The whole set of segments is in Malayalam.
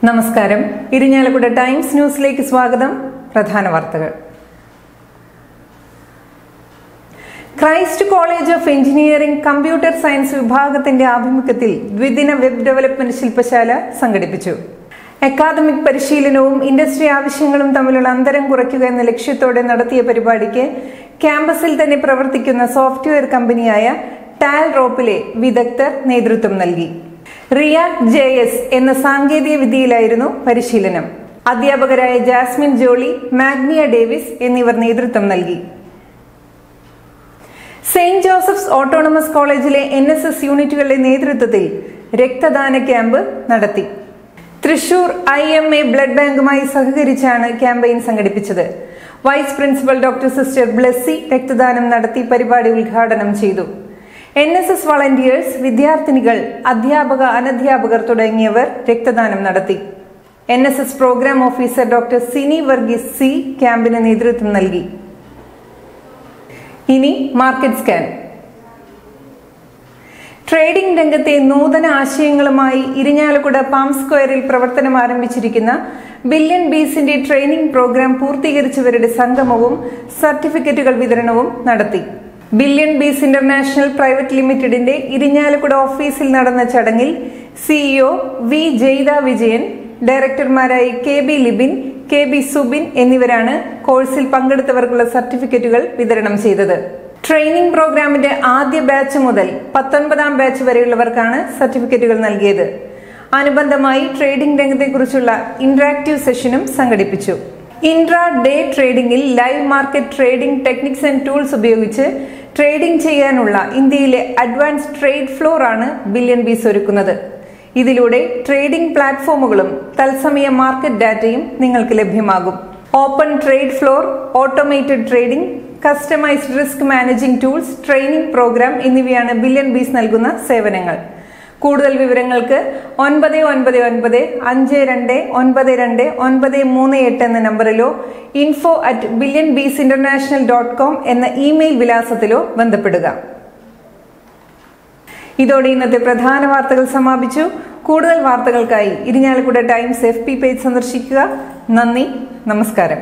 നമസ്കാരം ഇരിഞ്ഞാലക്കുട ടൈംസ് ന്യൂസിലേക്ക് സ്വാഗതം പ്രധാന വാർത്തകൾ Christ College of Engineering computer science വിഭാഗത്തിന്റെ ആഭിമുഖ്യത്തിൽ ദ്വിദിന വെബ് ഡെവലപ്മെന്റ് ശില്പശാല സംഘടിപ്പിച്ചു അക്കാദമിക് പരിശീലനവും ഇൻഡസ്ട്രി ആവശ്യങ്ങളും തമ്മിലുള്ള അന്തരം കുറയ്ക്കുക എന്ന ലക്ഷ്യത്തോടെ നടത്തിയ പരിപാടിക്ക് ക്യാമ്പസിൽ തന്നെ പ്രവർത്തിക്കുന്ന സോഫ്റ്റ്വെയർ കമ്പനിയായ ടാൽ റോപ്പിലെ വിദഗ്ധർ നേതൃത്വം നൽകി റിയാക്ട് ജെ എസ് എന്ന സാങ്കേതിക വിദ്യയിലായിരുന്നു പരിശീലനം അധ്യാപകരായ ജാസ്മിൻ ജോളി മാഗ്നിയ ഡേവിസ് എന്നിവർ നേതൃത്വം നൽകി സെയിന്റ് ജോസഫ്സ് ഓട്ടോണമസ് കോളേജിലെ എൻ എസ് എസ് യൂണിറ്റുകളുടെ നേതൃത്വത്തിൽ രക്തദാന ക്യാമ്പ് നടത്തി Thrissur I M A blood ബാങ്കുമായി സഹകരിച്ചാണ് ക്യാമ്പയിൻ സംഘടിപ്പിച്ചത് vice principal doctor sister Blessy രക്തദാനം നടത്തി പരിപാടി ഉദ്ഘാടനം ചെയ്തു എൻ എസ് എസ് വളണ്ടിയേഴ്സ് വിദ്യാർത്ഥിനികൾ അധ്യാപക അനധ്യാപകർ തുടങ്ങിയവർ രക്തദാനം നടത്തി N S S programme officer doctor Sini Varghese C ക്യാമ്പിന് നേതൃത്വം നൽകി ഇനി മാർക്കറ്റ് സ്കാൻ ട്രേഡിംഗ് രംഗത്തെ നൂതന ആശയങ്ങളുമായി ഇരിഞ്ഞാലക്കുട പാം സ്ക്വയറിൽ പ്രവർത്തനം ആരംഭിച്ചിരിക്കുന്ന ബില്യൺ ബീസിന്റെ ട്രെയിനിംഗ് പ്രോഗ്രാം പൂർത്തീകരിച്ചവരുടെ സംഗമവും സർട്ടിഫിക്കറ്റുകൾ വിതരണവും നടത്തി ബില്യൺ ബീസ് ഇന്റർനാഷണൽ പ്രൈവറ്റ് ലിമിറ്റഡിന്റെ ഇരിഞ്ഞാലക്കുട ഓഫീസിൽ നടന്ന ചടങ്ങിൽ സിഇഒ വി ജയ്ത വിജയൻ ഡയറക്ടർമാരായി K B Libin K B Subin എന്നിവരാണ് കോഴ്സിൽ പങ്കെടുത്തവർക്കുള്ള സർട്ടിഫിക്കറ്റുകൾ വിതരണം ചെയ്തത് ട്രെയിനിംഗ് പ്രോഗ്രാമിന്റെ ആദ്യ ബാച്ച് മുതൽ പത്തൊൻപതാം ബാച്ച് വരെയുള്ളവർക്കാണ് സർട്ടിഫിക്കറ്റുകൾ നൽകിയത് അനുബന്ധമായി ട്രേഡിംഗ് രംഗത്തെക്കുറിച്ചുള്ള ഇന്ററാക്റ്റീവ് സെഷനും സംഘടിപ്പിച്ചു ഇൻട്രാ ഡേ ട്രേഡിംഗിൽ live market trading techniques and tools ഉപയോഗിച്ച് ട്രേഡിംഗ് ചെയ്യാനുള്ള ഇന്ത്യയിലെ അഡ്വാൻസ് ട്രേഡ് ഫ്ലോർ ആണ് ബില്യൺ ബീസ് ഒരുക്കുന്നത് ഇതിലൂടെ ട്രേഡിംഗ് പ്ലാറ്റ്ഫോമുകളും തത്സമയ മാർക്കറ്റ് ഡാറ്റയും നിങ്ങൾക്ക് ലഭ്യമാകും open trade floor automated trading customised risk managing tools training programme എന്നിവയാണ് ബില്യൺ ബീസ് നൽകുന്ന സേവനങ്ങൾ കൂടുതൽ വിവരങ്ങൾക്ക് ഒൻപത് ഒൻപത് ഒൻപത് അഞ്ച് രണ്ട് ഒൻപത് രണ്ട് ഒൻപത് മൂന്ന് എട്ട് എന്ന നമ്പറിലോ info at billion bees international dot com എന്ന ഇമെയിൽ വിലാസത്തിലോ ബന്ധപ്പെടുക ഇതോടെ ഇന്നത്തെ പ്രധാന വാർത്തകൾ സമാപിച്ചു കൂടുതൽ വാർത്തകൾക്കായി Irinjalakuda Times F P page സന്ദർശിക്കുക നന്ദി നമസ്കാരം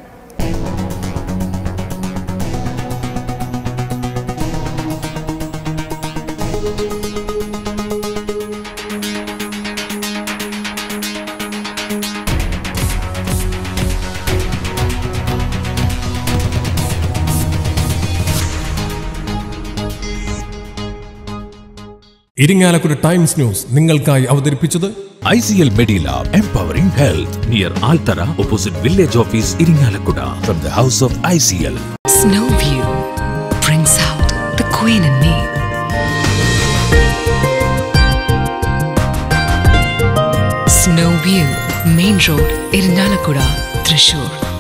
ഇരിങ്ങാലക്കുട ടൈംസ് ന്യൂസ് നിങ്ങൾക്കായി അവതരിപ്പിച്ചത് ICL Medilab Empowering Health near Altara opposite Village Office Iringalakkuda from the house of ICL. Snow View brings out the queen in me. Snow View, Main Road, Irinalakuda, Thrissur.